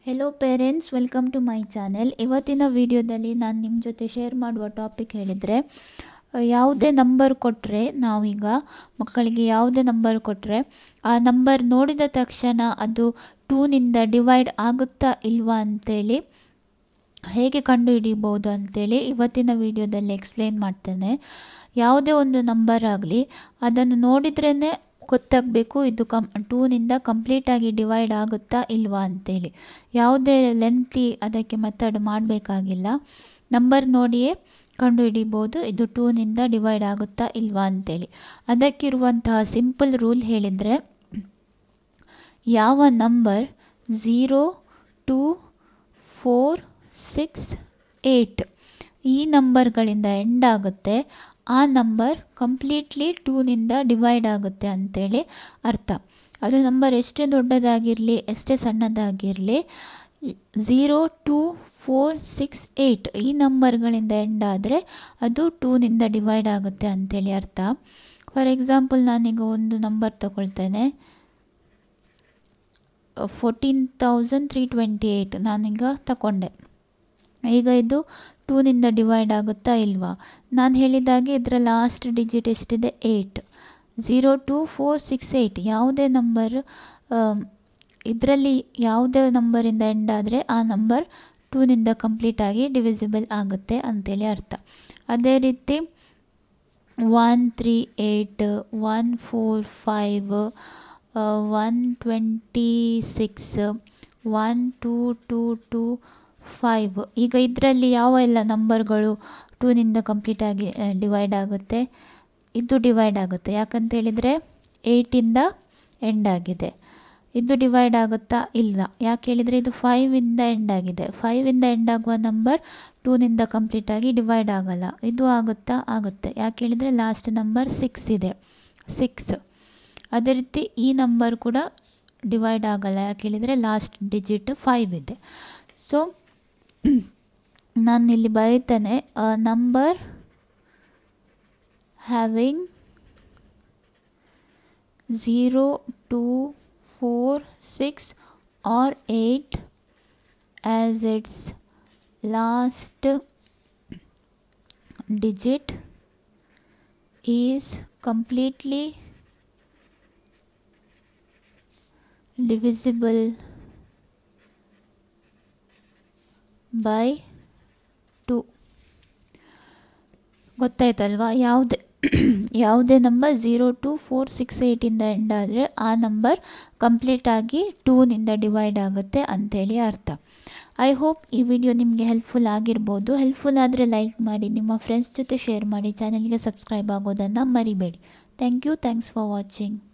hello parents welcome to my channel ಇವತ್ತಿನ ವಿಡಿಯೋದಲ್ಲಿ ನಾನು ನಿಮ್ಮ ಜೊತೆ ಶೇರ್ ಮಾಡುವ ಟಾಪಿಕ್ ಹೇಳಿದರೆ ಯಾವುದೇ ನಂಬರ್ ಕೊಟ್ಟರೆ ನಾವೀಗ ಮಕ್ಕಳಿಗೆ ಯಾವುದೇ ನಂಬರ್ ಕೊಟ್ಟರೆ ಆ ನಂಬರ್ ನೋಡಿದ ತಕ್ಷಣ ಅದು ಟೂನಿಂದ ಡಿವೈಡ್ ಆಗುತ್ತಾ ಇಲ್ವಾ ಅಂತೇಳಿ ಹೇಗೆ ಕಂಡುಹಿಡಿಬೋದು ಅಂತೇಳಿ ಇವತ್ತಿನ ವಿಡಿಯೋದಲ್ಲಿ ಎಕ್ಸ್ಪ್ಲೇನ್ ಮಾಡ್ತೇನೆ ಯಾವುದೇ ಒಂದು ನಂಬರ್ ಆಗಲಿ ಅದನ್ನು ನೋಡಿದ್ರೇ ಗೊತ್ತಾಗಬೇಕು ಇದು ಕಮ್ ಟೂನಿಂದ ಕಂಪ್ಲೀಟಾಗಿ ಡಿವೈಡ್ ಆಗುತ್ತಾ ಇಲ್ವಾ ಅಂತೇಳಿ ಯಾವುದೇ ಲೆಂತಿ ಅದಕ್ಕೆ ಮೆಥಡ್ ಮಾಡಬೇಕಾಗಿಲ್ಲ ನಂಬರ್ ನೋಡಿಯೇ ಕಂಡುಹಿಡಿಬೋದು ಇದು ಟೂನಿಂದ ಡಿವೈಡ್ ಆಗುತ್ತಾ ಇಲ್ವಾ ಅಂತೇಳಿ ಅದಕ್ಕಿರುವಂತಹ ಸಿಂಪಲ್ ರೂಲ್ ಹೇಳಿದರೆ ಯಾವ number zero two four six eight ಈ ನಂಬರ್ಗಳಿಂದ ಎಂಡ್ ಆಗುತ್ತೆ ಆ ನಂಬರ್ ಕಂಪ್ಲೀಟ್ಲಿ ಟೂನಿಂದ ಡಿವೈಡ್ ಆಗುತ್ತೆ ಅಂಥೇಳಿ ಅರ್ಥ ಅದು ನಂಬರ್ ಎಷ್ಟೇ ದೊಡ್ಡದಾಗಿರಲಿ ಎಷ್ಟೇ ಸಣ್ಣದಾಗಿರಲಿ zero two four six eight ಈ ನಂಬರ್ಗಳಿಂದ ಎಂಡ್ ಆದರೆ ಅದು ಟೂನಿಂದ ಡಿವೈಡ್ ಆಗುತ್ತೆ ಅಂಥೇಳಿ ಅರ್ಥ ಫಾರ್ ಎಕ್ಸಾಂಪಲ್ ನಾನೀಗ ಒಂದು ನಂಬರ್ ತಗೊಳ್ತೇನೆ fourteen thousand three twenty eight ನಾನೀಗ ತಗೊಂಡೆ ಈಗ ಇದು ಟೂನಿಂದ ಡಿವೈಡ್ ಆಗುತ್ತಾ ಇಲ್ವಾ ನಾನು ಹೇಳಿದಾಗೆ ಇದರ ಲಾಸ್ಟ್ ಡಿಜಿಟ್ ಎಷ್ಟಿದೆ eight zero two four six eight ಯಾವುದೇ ನಂಬರ್ ಇದರಲ್ಲಿ ಯಾವುದೇ ನಂಬರಿಂದ ಎಂಡ್ ಆದರೆ ಆ ನಂಬರ್ ಟೂನಿಂದ ಕಂಪ್ಲೀಟಾಗಿ ಡಿವಿಸಿಬಲ್ ಆಗುತ್ತೆ ಅಂತೇಳಿ ಅರ್ಥ ಅದೇ ರೀತಿ one three eight one four five one twenty six one two two two five ಈಗ ಇದರಲ್ಲಿ ಯಾವ ಎಲ್ಲ ನಂಬರ್ಗಳು ಟೂನಿಂದ ಕಂಪ್ಲೀಟಾಗಿ ಡಿವೈಡ್ ಆಗುತ್ತೆ ಇದು ಡಿವೈಡ್ ಆಗುತ್ತೆ ಯಾಕಂತ ಹೇಳಿದರೆ ಏಯ್ಟಿಂದ ಎಂಡ್ ಆಗಿದೆ ಇದು ಡಿವೈಡ್ ಆಗುತ್ತಾ ಇಲ್ಲ ಯಾಕೆ ಹೇಳಿದರೆ ಇದು ಫೈವಿಂದ ಎಂಡ್ ಆಗಿದೆ ಫೈವಿಂದ ಎಂಡ್ ಆಗುವ ನಂಬರ್ ಟೂನಿಂದ ಕಂಪ್ಲೀಟಾಗಿ ಡಿವೈಡ್ ಆಗಲ್ಲ ಇದು ಆಗುತ್ತಾ ಆಗುತ್ತೆ ಯಾಕೆ ಹೇಳಿದರೆ ಲಾಸ್ಟ್ ನಂಬರ್ ಸಿಕ್ಸ್ ಇದೆ ಸಿಕ್ಸ್ ಅದೇ ರೀತಿ ಈ ನಂಬರ್ ಕೂಡ ಡಿವೈಡ್ ಆಗಲ್ಲ ಯಾಕೆ ಹೇಳಿದರೆ ಲಾಸ್ಟ್ ಡಿಜಿಟ್ ಫೈವ್ ಇದೆ ಸೊ ನಾನು ಇಲ್ಲಿ ಬರೀತೇನೆ number having zero two four six or eight as its last digit is completely divisible by two ಗೊತ್ತಾಯ್ತಲ್ವಾ ಯಾವುದೇ ಯಾವುದೇ number zero two four six ಏಯ್ಟಿಂದ ಎಂಡ್ ಆದರೆ ಆ ನಂಬರ್ ಕಂಪ್ಲೀಟಾಗಿ ಟೂನಿಂದ ಡಿವೈಡ್ ಆಗುತ್ತೆ ಅಂಥೇಳಿ ಅರ್ಥ ಐ ಹೋಪ್ ಈ ವಿಡಿಯೋ ನಿಮಗೆ ಹೆಲ್ಪ್ಫುಲ್ ಆಗಿರ್ಬೋದು ಹೆಲ್ಪ್ಫುಲ್ ಆದರೆ ಲೈಕ್ ಮಾಡಿ ನಿಮ್ಮ ಫ್ರೆಂಡ್ಸ್ ಜೊತೆ ಶೇರ್ ಮಾಡಿ ಚಾನಲ್ಗೆ ಸಬ್ಸ್ಕ್ರೈಬ್ ಆಗೋದನ್ನು ಮರಿಬೇಡಿ thank you thanks for watching